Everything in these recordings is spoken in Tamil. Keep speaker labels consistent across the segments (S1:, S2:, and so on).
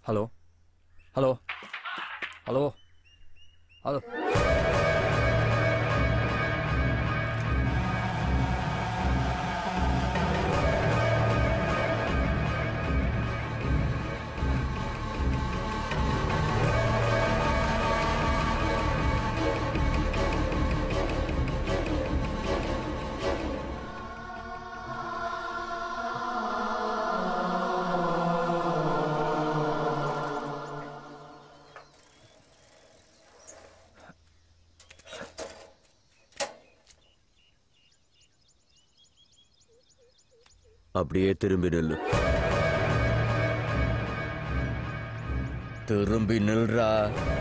S1: ஹலோ ஹலோ ஹலோ ஹலோ
S2: அப்படியே திரும்பி நில்லு திரும்பி நில்றா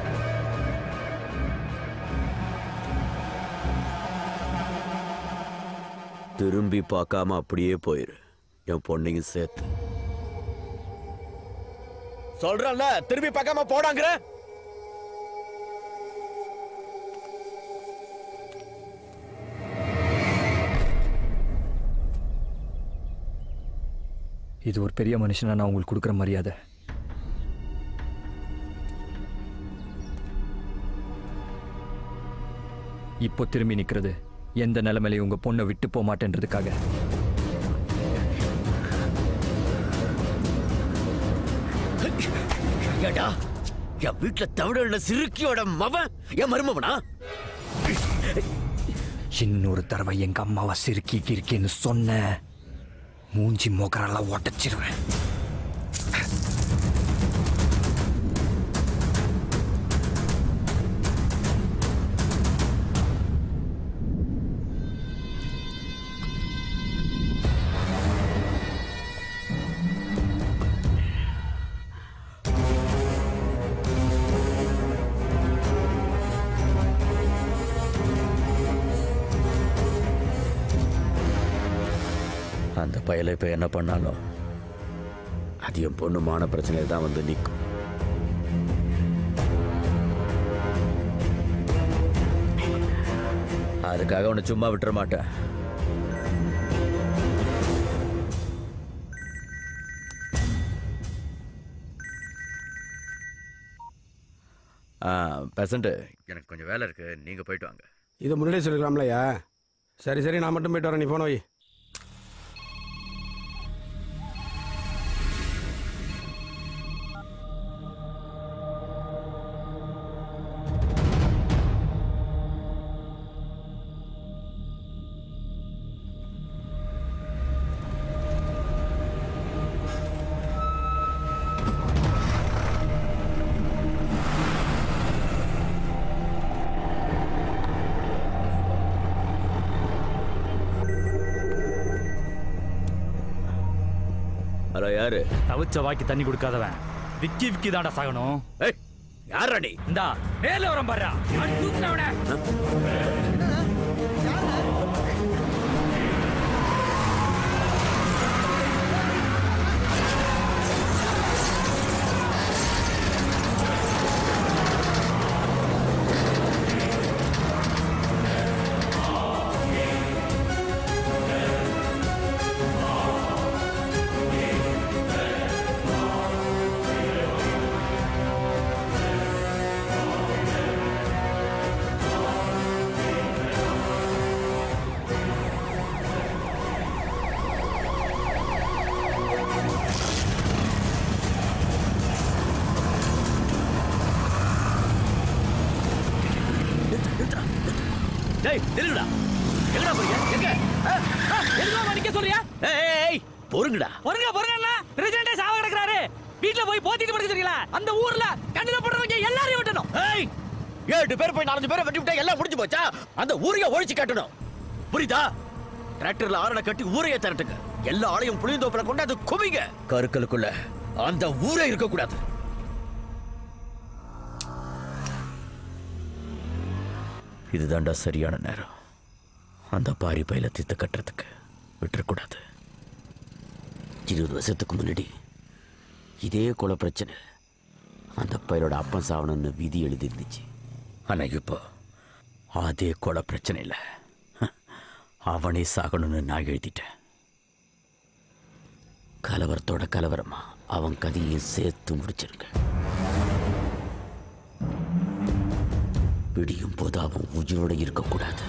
S2: திரும்பி பார்க்காம அப்படியே போயிரு என் பொண்ணையும் சேர்த்து சொல்றல திரும்பி பார்க்காம போடாங்கிற
S1: இது ஒரு பெரிய மனுஷனா நான் உங்களுக்கு கொடுக்குற மரியாதை இப்போ திரும்பி நிக்கிறது எந்த நிலைமையிலையும் உங்க பொண்ணை விட்டு போக மாட்டேன்றதுக்காக
S2: ஏடா என் வீட்டுல தமிழர்ல சிறுக்கியோட மவன் என் மருமவனா
S1: இன்னொரு தடவை எங்க அம்மாவை சிறுக்கி கிறுக்கின்னு சொன்ன மூஞ்சி மோக்கரெல்லாம் உடச்சிருவேன்
S2: அந்த பயலை இப்ப என்ன பண்ணாலும் அது என் பொண்ணு மான பிரச்சனையில தான் வந்து நிற்கும் அதுக்காக உன்னை சும்மா விட்டுற மாட்டேன் ஆ பெசண்ட் எனக்கு கொஞ்சம் வேலை இருக்கு நீங்க போயிட்டு வாங்க
S3: இதை முன்னாடியே சொல்லிக்கலாம்லையா சரி சரி நான் மட்டும் போயிட்டு வரேன் நீ போன வை
S2: ஹலோ யாரு
S4: தவிச்ச வாக்கி தண்ணி கொடுக்காதவன் விக்கி விக்கி தாண்டா சாகணும்
S2: ஏய் யாரா நீ
S4: இந்தா நேர்ல வரம் பாரு தூக்குனவன
S2: டேய் நில்லுடா எங்கடா போறீங்க எங்க ஆ, ஆ,
S4: எதுக்கு மணிக்க சொல்றியா
S2: ஏய், ஏய், ஏய் பொறுங்கடா
S4: பொறுங்க பொறுங்க பிரசிடண்டே சாவ கிடக்குறாரு வீட்ல போய் போத்திட்டு படுக்க தெரியல அந்த ஊர்ல கண்ணுல போடுறவங்க எல்லாரையும் விட்டணும்
S2: ஏய் ஏழு பேர் போய் நாலஞ்சு பேரை வெட்டி விட்டா எல்லாம் முடிஞ்சு போச்சா அந்த ஊரைய ஒழிச்சு கட்டணும் புரியுதா டிராக்டர்ல ஆரணை கட்டி ஊரைய திரட்டுங்க எல்லா ஆளையும் புளியந்தோப்புல கொண்டாந்து குவிங்க கருக்களுக்குள்ள அந்த ஊரே இருக்க கூடாது இதுதான்டா சரியான நேரம் அந்த பாரி பையில தித்து கட்டுறதுக்கு விட்டுறக்கூடாது இருபது வருஷத்துக்கு முன்னாடி இதே கொலை பிரச்சனை அந்த பையலோட அப்பன் சாவணும்னு விதி எழுதி இருந்துச்சு ஆனா இப்போ அதே கொலை பிரச்சனை இல்லை அவனே சாகணும்னு நான் எழுதிட்டேன் கலவரத்தோட கலவரமா அவன் கதையை சேர்த்து முடிச்சிருங்க விடியும் போது அவன் உயிரோட இருக்கக்கூடாது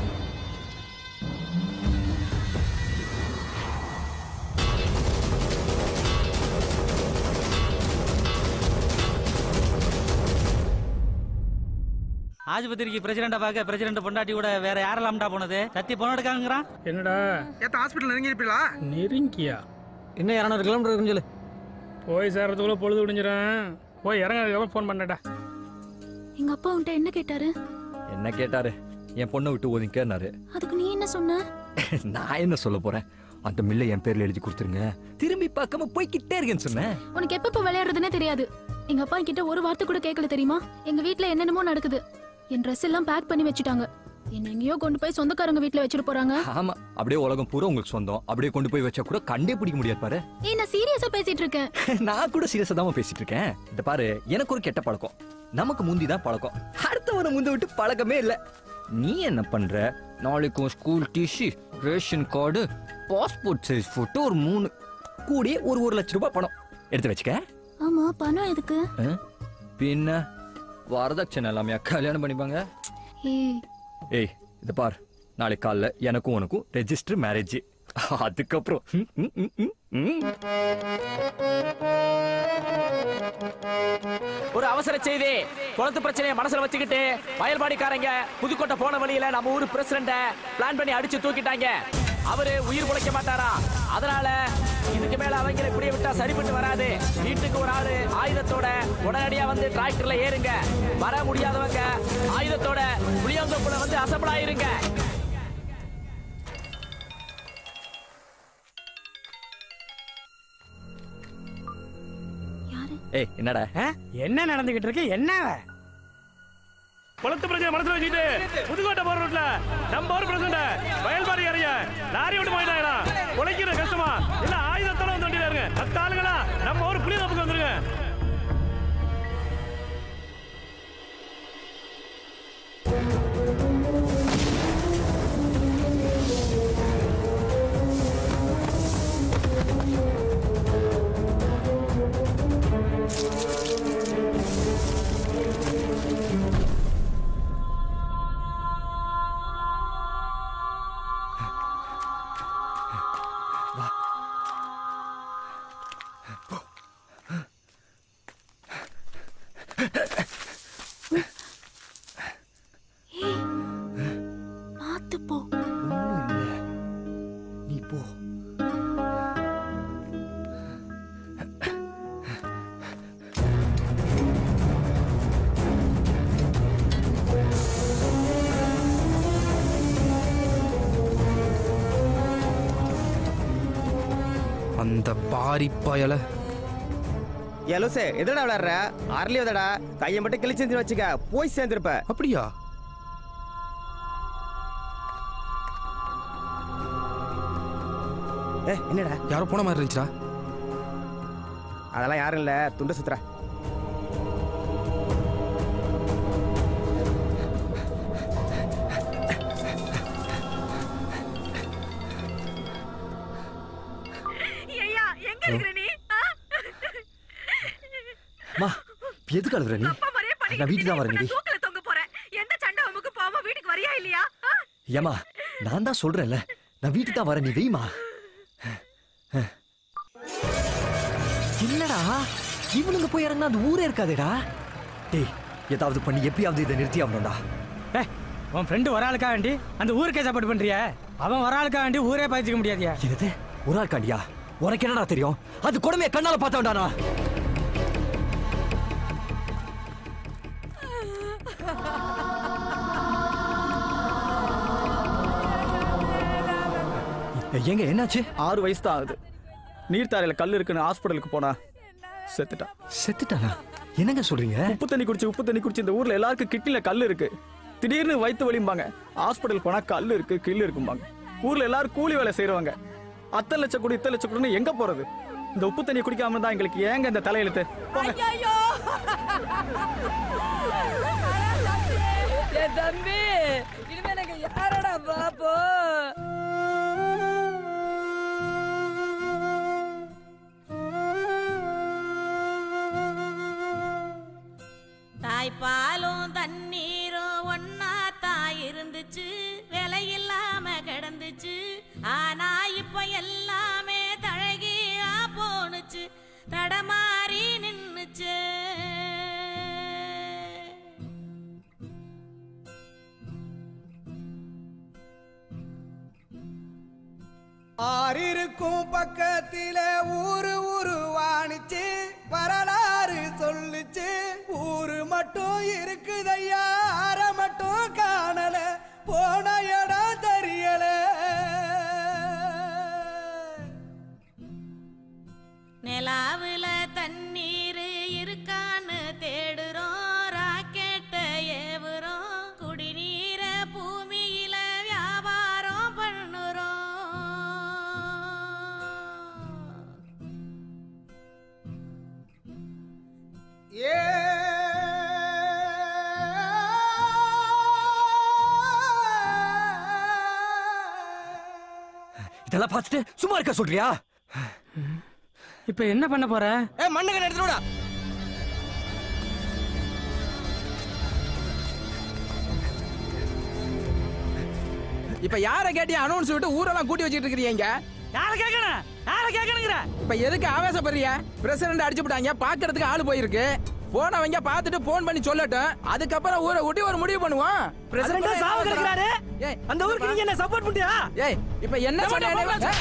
S4: ஆஸ்பத்திரிக்கு பிரசிடண்ட பார்க்க பிரசிடண்ட் பொண்டாட்டி கூட வேற யாரெல்லாம்டா போனது சத்தி பொண்ணு எடுக்காங்கிறான்
S5: என்னடா
S3: ஏத்த ஹாஸ்பிட்டல் நெருங்கி இருப்பீங்களா
S5: நெருங்கியா
S4: இன்னும் இரநூறு கிலோமீட்டர் இருக்குன்னு சொல்லு
S5: போய் சேர்றதுக்குள்ள பொழுது விடிஞ்சிடும் போய் இறங்கிறதுக்கப்புறம் ஃபோன் பண்ணடா
S6: எங்க அப்பா உன்ட்ட என்ன கேட்டாரு
S1: என்ன கேட்டாரு என் பொண்ணை விட்டு ஒதுங்கன்னாரு
S6: அதுக்கு நீ என்ன சொன்ன
S1: நான் என்ன சொல்ல போறேன் அந்த மில்லை என் பேர்ல எழுதி கொடுத்துருங்க திரும்பி பார்க்காம போய்கிட்டே இருக்கேன்னு சொன்னேன்
S6: உனக்கு எப்ப விளையாடுறதுனே தெரியாது எங்க அப்பா கிட்ட ஒரு வார்த்தை கூட கேட்கல தெரியுமா எங்க வீட்ல என்னென்னமோ நடக்குது என் ட்ரெஸ் எல்லாம் பேக் பண்ணி வச்சுட்டாங்க என்ன எங்கேயோ கொண்டு போய் சொந்தக்காரங்க வீட்ல வச்சுட்டு போறாங்க
S1: ஆமா அப்படியே உலகம் பூரா உங்களுக்கு சொந்தம் அப்படியே கொண்டு போய் வச்சா கூட கண்டே பிடிக்க முடியாது பாரு
S6: ஏய் நான் சீரியஸா பேசிட்டு இருக்கேன்
S1: நான் கூட சீரியஸா தான் பேசிட்டு இருக்கேன் இந்த பாரு எனக்கு ஒரு கெட்ட பழக்கம் நமக்கு முந்தி தான் பழக்கம் அடுத்தவனை முந்த விட்டு பழக்கமே இல்ல நீ என்ன பண்ற நாளைக்கும் school TC ration card passport size photo ஒரு மூணு கூடிய ஒரு ஒரு லட்ச ரூபாய் பணம் எடுத்து வச்சுக்க
S6: ஆமா பணம் எதுக்கு
S1: ஆ? பின்ன வரதட்சணை எல்லாமே கல்யாணம் பண்ணிப்பாங்க
S6: ஏய்
S1: ஏய் இது பார் நாளைக்கு காலைல எனக்கும் உனக்கும் ரெஜிஸ்டர் மேரேஜ் அதுக்கப்புறம் ம், ம், ம், ம், ம்.
S7: ஒரு அவசர செய்தி குளத்து பிரச்சனையை மனசுல வச்சுக்கிட்டு வயல்பாடிக்காரங்க புதுக்கோட்டை போன வழியில நம்ம ஊர் பிரசிடண்ட பிளான் பண்ணி அடிச்சு தூக்கிட்டாங்க அவரு உயிர் பிழைக்க மாட்டாரா அதனால இதுக்கு மேல அவங்களை இப்படியே விட்டா சரிப்பட்டு வராது வீட்டுக்கு ஒரு ஆளு ஆயுதத்தோட உடனடியா வந்து டிராக்டர்ல ஏறுங்க வர முடியாதவங்க ஆயுதத்தோட புளியந்தோப்புல வந்து அசம்பிள் ஆயிருங்க
S6: யாரு
S1: ஏய் என்னடா
S5: என்ன நடந்துகிட்டு இருக்கு என்ன குளத்து பிரச்சனை மனசுல வச்சுக்கிட்டு புதுக்கோட்டை போற ரோட்ல நம்ம ஊர் பிரச்சனை வயல்பாடி இறங்க லாரி விட்டு போயிட்டாங்களா உழைக்கிற கஷ்டமா இல்ல ஆயுதத்தோட வந்து வண்டியில இருங்க பத்து ஆளுங்களா நம்ம ஊர் புளிய தப்புக்கு வந்துருங்க
S6: ஏய் மாத்து போ
S1: நீ போ
S3: அந்த பாரி பயல
S8: எலோசே எதடா விளையாடுற அரளி வதடா கையை மட்டும் கிழிச்சு வச்சுக்க போய் சேர்ந்துருப்ப
S3: அப்படியா
S8: ஏ என்னடா
S3: யாரோ போன மாதிரி இருந்துச்சுடா
S8: அதெல்லாம் யாரும் இல்ல துண்டு சுத்துற
S9: ஐயா எங்க இருக்கிற நீ ஆ?
S1: மா எதுக்கு அழுகுற நீ
S9: அப்பா மாதிரியே பண்ணிக்கிட்டு
S1: நான் வீட்டுக்கு தான் வரேன்
S9: இப்ப
S1: நிதி
S9: நான் தூக்குல தொங்க போறேன் எந்த சண்டை அமுக்கு போகாம வீட்டுக்கு வரியா இல்லையா ஆ?
S1: ஏமா நான் தான் சொல்றேன்ல நான் வீட்டுக்கு தான் வரேன் நீ வெய்மா என்னடா இவனுங்க போய் இறங்கினா அந்த ஊரே இருக்காதேடா டேய் ஏதாவது பண்ணி எப்படியாவது இதை நிறுத்தி ஆகணும்டா
S4: ஏய் உன் ஃப்ரெண்டு ஒரு ஆளுக்கா வேண்டி அந்த ஊருக்கே சப்போர்ட் பண்றியா அவன் ஒரு ஆளுக்கா வேண்டி ஊரே பாய்ச்சிக்க முடியாதியா
S1: என்னது ஒரு ஆள் காண்டியா உனக்கு என்னடா தெரியும் அது கொடுமையை கண்ணால பார்த்தவன்டானா ஏங்க என்னாச்சு
S10: ஆறு வயசு தான் ஆகுது நீர்த்தாரையில கல் இருக்குன்னு ஹாஸ்பிட்டலுக்கு போனா செத்துட்டான்
S1: செத்துட்டானா என்னங்க சொல்றீங்க
S10: உப்பு தண்ணி குடிச்சு உப்பு தண்ணி குடிச்சு இந்த ஊர்ல எல்லாருக்கும் கிட்னில கல் இருக்கு திடீர்னு வயிற்று வலிம்பாங்க ஹாஸ்பிட்டல் போனா கல் இருக்கு கில்லு இருக்கும்பாங்க ஊர்ல எல்லாரும் கூலி வேலை செய்றவங்க அத்தனை லட்சம் கோடி இத்தனை லட்சம் கோடின்னு எங்க போறது இந்த உப்பு தண்ணி குடிக்காம தான் எங்களுக்கு ஏங்க இந்த தலையெழுத்து போங்க
S9: ஐயையோ! என் தம்பி இனிமே எனக்கு யாரடா பாப்போ
S11: தாய்ப்பாலும் தண்ணீரும் ஒன்னாத்தான் இருந்துச்சு விலையில்லாம கிடந்துச்சு ஆனா இப்ப எல்லாமே தழகியா போணுச்சு தடமாறி நின்னுச்சு
S12: ஆறிருக்கும் பக்கத்தில ஊரு உருவானுச்சு வரலாறு சொல்லுச்சு ஊரு மட்டும் இருக்குதையா ஆற மட்டும் காணல போன இடம் தெரியல
S11: நிலாவுல தண்ணீர் இருக்கான்னு தேடுறோம் ராக்கெட்ட ஏவுறோம் குடிநீர பூமியில வியாபாரம் பண்ணுறோம்
S12: ஏ
S1: இதெல்லாம் பார்த்துட்டு சும்மா இருக்க சொல்றியா
S4: இப்ப என்ன பண்ண போற
S8: ஏ மண்ணுக்கு எடுத்துடா
S13: இப்ப யார கேட்டியா அனௌன்ஸ் விட்டு ஊரெல்லாம் கூட்டி வச்சிட்டு இருக்கிறீங்க
S4: யார கேட்கணும் யார கேட்கணுங்கிற
S13: இப்ப எதுக்கு ஆவேசப்படுறிய பிரசிடண்ட் அடிச்சு விட்டாங்க பாக்குறதுக்கு ஆளு போயிருக்கு போனவங்க பார்த்துட்டு போன் பண்ணி சொல்லட்டும் அதுக்கப்புறம் ஊரை விட்டு ஒரு முடிவு பண்ணுவோம்
S4: பிரசிடண்டா சாவு கிடக்குறாரு
S13: ஏய்
S4: அந்த ஊருக்கு நீங்க என்ன சப்போர்ட் பண்ணியா
S13: ஏய் இப்ப என்ன
S4: என்ன
S13: சொன்ன
S4: பண்ண போறா?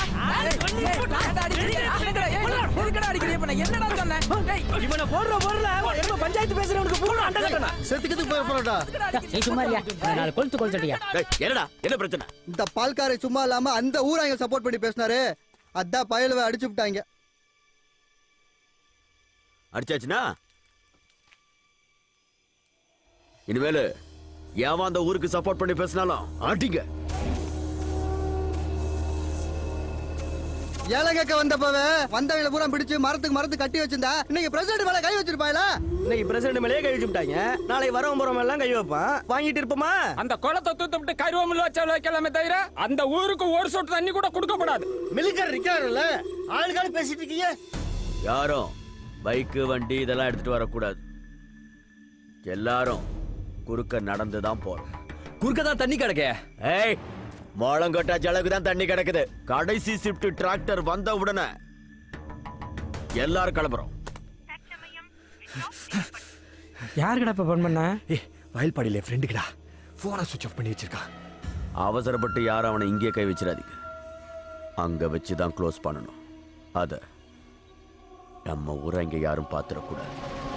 S13: எதுக்கடா அடிக்கிறீங்க இப்ப நான் என்னடா சொன்னேன் ஏய்,
S4: இவனை போடுற பொருள என்ன பஞ்சாயத்து பேசுறவனுக்கு பூரா அண்ட கட்டணும்
S14: செத்துக்கிறதுக்கு போய் போறடா
S15: நீ சும்மாரியா நாலு கொளுத்து கொளுத்துட்டியா
S2: என்னடா என்ன பிரச்சனை
S14: இந்த பால்காரை சும்மா இல்லாம அந்த ஊராங்க சப்போர்ட் பண்ணி பேசினாரு அதான் பயலுவை அடிச்சு விட்டாங்க
S2: அடிச்சாச்சுனா இனிமேலு ஏன் அந்த ஊருக்கு சப்போர்ட் பண்ணி பேசினாலும் ஆட்டிங்க
S14: ஏலங்கக்க வந்தப்பவே வந்தவங்களை பூரா பிடிச்சு மரத்துக்கு மரத்து கட்டி வச்சிருந்தா இன்னைக்கு பிரசிடண்ட் மேல கை வச்சிருப்பாங்களா
S8: இன்னைக்கு பிரசிடண்ட் மேலேயே கை வச்சு விட்டாங்க நாளை வரவன் போறவன் எல்லாம் கை வைப்பான் வாங்கிட்டு இருப்போமா
S13: அந்த குளத்தை தூத்து விட்டு கருவமில் வச்சாலும் வைக்கலாமே தவிர அந்த ஊருக்கு ஒரு சொட்டு தண்ணி கூட கொடுக்கப்படாது
S14: மிலிட்டரி இருக்காருல்ல ஆளுக்கால பேசிட்டு இருக்கீங்க
S2: யாரும் பைக்கு வண்டி இதெல்லாம் எடுத்துட்டு வரக்கூடாது எல்லாரும் குறுக்க நடந்து தான் போறோம்
S1: குறுக்க தான் தண்ணி கிடக்க
S2: ஏய் மோளங்கொட்டாச்சு அளவுக்கு தான் தண்ணி கிடக்குது கடைசி ஷிஃப்ட் டிராக்டர் வந்த உடனே எல்லாரும் கிளம்புறோம்
S4: யாருக்கடா இப்ப போன் பண்ண
S1: ஏ வயல்பாடியில ஃப்ரெண்டுக்குடா போனை சுவிட்ச் ஆஃப் பண்ணி வச்சிருக்கான்
S2: அவசரப்பட்டு யாரும் அவனை இங்கே கை வச்சிடாதீங்க அங்க வச்சு தான் க்ளோஸ் பண்ணணும் அத நம்ம ஊரை இங்க யாரும் பாத்துடக்கூடாது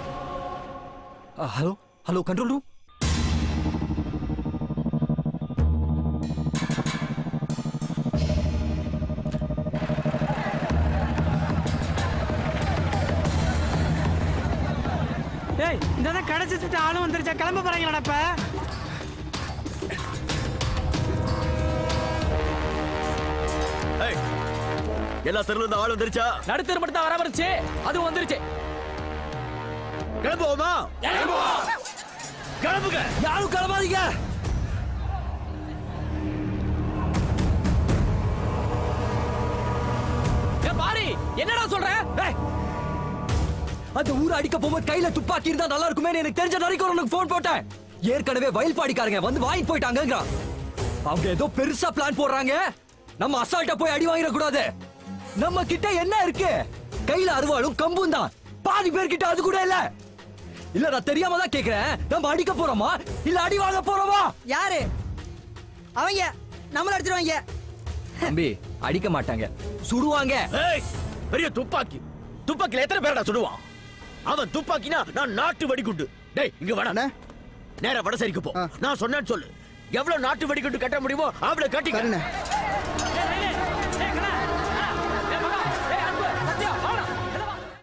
S1: ஹலோ ஹலோ கண்ட்ரோல் ரூம்
S4: ஏய் இந்த கடைசி சுட்டு ஆளும் வந்துருச்சா கிளம்ப போறாங்களாடா இப்ப
S2: ஏய், எல்லா தெருல இருந்து ஆள் வந்துருச்சா
S7: நடுத்தர் மட்டும் தான் வர வந்துருச்சு அதுவும் வந்துருச்சு
S2: கிளம்புவோமா கிளம்புங்க
S1: யாரும் கிளம்பாதீங்க
S7: ஏ பாரி என்னடா சொல்ற
S1: ஏய், அந்த ஊரை அடிக்க போகும்போது கையில துப்பாக்கி இருந்தா நல்லா இருக்குமே எனக்கு தெரிஞ்ச வரைக்கும் உனக்கு போன் போட்டேன் ஏற்கனவே வயல்பாடிக்காரங்க வந்து வாங்கி போயிட்டாங்கங்கிறான் அவங்க ஏதோ பெருசா பிளான் போடுறாங்க நம்ம அசால்ட்டா போய் அடி வாங்கிட கூடாது நம்ம கிட்ட என்ன இருக்கு கையில அருவாளும் கம்பும் தான் பாதி பேர்கிட்ட அது கூட இல்ல இல்ல நான் தெரியாம தான் கேக்குறேன் நம்ம அடிக்க போறோமா இல்ல அடி வாங்க போறோமா
S16: யாரு அவங்க நம்மள அடிச்சிருவாங்க
S1: தம்பி அடிக்க மாட்டாங்க சுடுவாங்க
S2: ஏய், பெரிய துப்பாக்கி துப்பாக்கில எத்தனை பேரடா சுடுவான் அவன் துப்பாக்கினா நான் நாட்டு வெடிகுண்டு டேய் இங்க வாடா நேரா வடசேரிக்கு போ நான் சொன்னேன்னு சொல்லு எவ்வளவு நாட்டு வெடிகுண்டு கட்ட முடியுமோ அவளை கட்டி